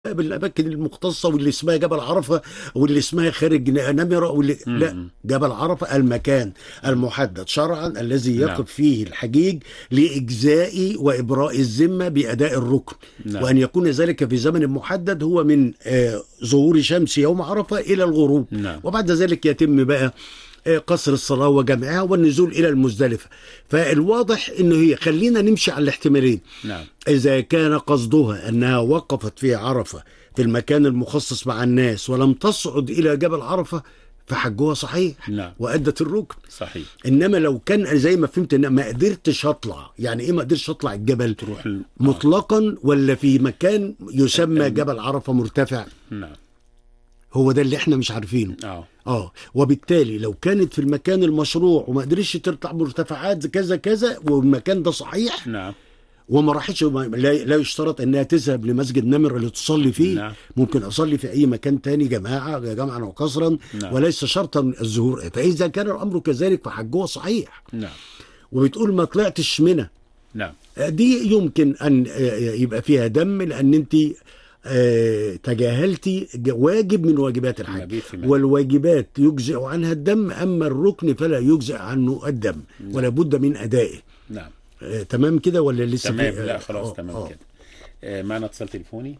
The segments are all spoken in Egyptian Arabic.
بالاماكن المختصه واللي اسمها جبل عرفه واللي اسمها خارج نمره واللي مم. لا جبل عرفه المكان المحدد شرعا الذي نعم. يقف فيه الحجيج لاجزاء وابراء الذمه باداء الركن نعم. وان يكون ذلك في زمن محدد هو من آه، ظهور شمس يوم عرفه الى الغروب نعم. وبعد ذلك يتم بقى آه، قصر الصلاة وجمعها والنزول إلى المزدلفة فالواضح أنه هي خلينا نمشي على الاحتمالين نعم إذا كان قصدها أنها وقفت في عرفة في المكان المخصص مع الناس ولم تصعد إلى جبل عرفة فحجها صحيح نعم. وأدت الركن صحيح إنما لو كان زي ما فهمت إن ما قدرتش أطلع يعني إيه ما قدرتش أطلع الجبل تروح ال... مطلقا ولا في مكان يسمى جبل عرفة مرتفع نعم هو ده اللي احنا مش عارفينه اه اه وبالتالي لو كانت في المكان المشروع وما قدرتش تطلع مرتفعات كذا كذا والمكان ده صحيح نعم وما راحتش وما- لا, لا يشترط انها تذهب لمسجد نمر اللي تصلي فيه نعم. ممكن اصلي في اي مكان تاني جماعه جمعا وقصرا نعم. وليس شرطا الظهور فاذا كان الامر كذلك فحجها صحيح نعم وبتقول ما طلعتش منى نعم دي يمكن ان يبقى فيها دم لان انت آه، تجاهلتي ج- واجب من واجبات الحج المبيت في مكة. والواجبات يجزئ عنها الدم اما الركن فلا يجزئ عنه الدم ولا بد من ادائه نعم آه، تمام كده ولا لسه تمام في- لا آه، خلاص آه، تمام آه. كده آه معنا اتصال تليفوني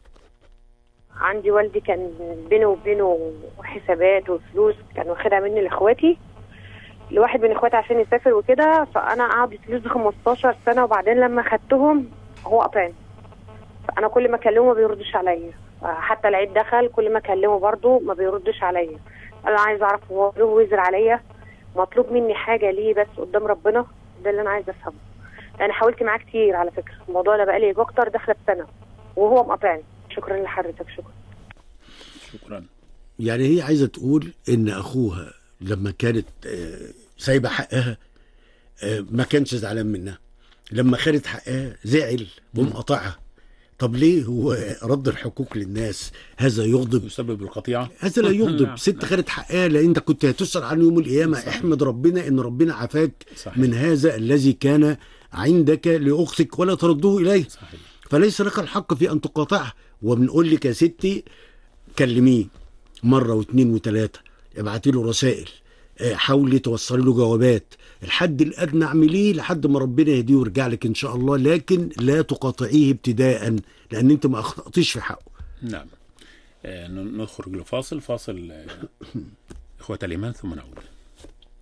عندي والدي كان بينه وبينه حسابات وفلوس كان واخدها مني لاخواتي لواحد من اخواتي عشان يسافر وكده فانا قعد الفلوس دي 15 سنه وبعدين لما خدتهم هو قطعني فانا كل ما اكلمه ما بيردش عليا حتى العيد دخل كل ما اكلمه برضه ما بيردش عليا انا عايز اعرف هو له وزر عليا مطلوب مني حاجه ليه بس قدام ربنا ده اللي انا عايزه افهمه انا حاولت معاه كتير على فكره الموضوع ده بقالي اكتر داخله بسنه وهو مقاطعني شكرا لحضرتك شكرا شكرا يعني هي عايزه تقول ان اخوها لما كانت آه، سايبه حقها آه، ما كانش زعلان منها لما خدت حقها زعل ومقاطعها طب ليه هو رد الحقوق للناس هذا يغضب يسبب القطيعه هذا لا يغضب نعم، ست خدت حقها لان انت كنت هتسال عنه يوم القيامه صحيح. احمد ربنا ان ربنا عافاك صحيح. من هذا الذي كان عندك لاختك ولا ترده اليه صحيح فليس لك الحق في ان تقاطعها وبنقول لك يا ستي كلميه مره واثنين وثلاثه ابعتي له رسائل آه، حاولي توصلي له جوابات الحد الادنى اعمليه لحد ما ربنا يهديه ويرجع لك ان شاء الله لكن لا تقاطعيه ابتداء لان انت ما اخطاتيش في حقه نعم آه ن- نخرج لفاصل فاصل آه، اخوة الايمان ثم نعود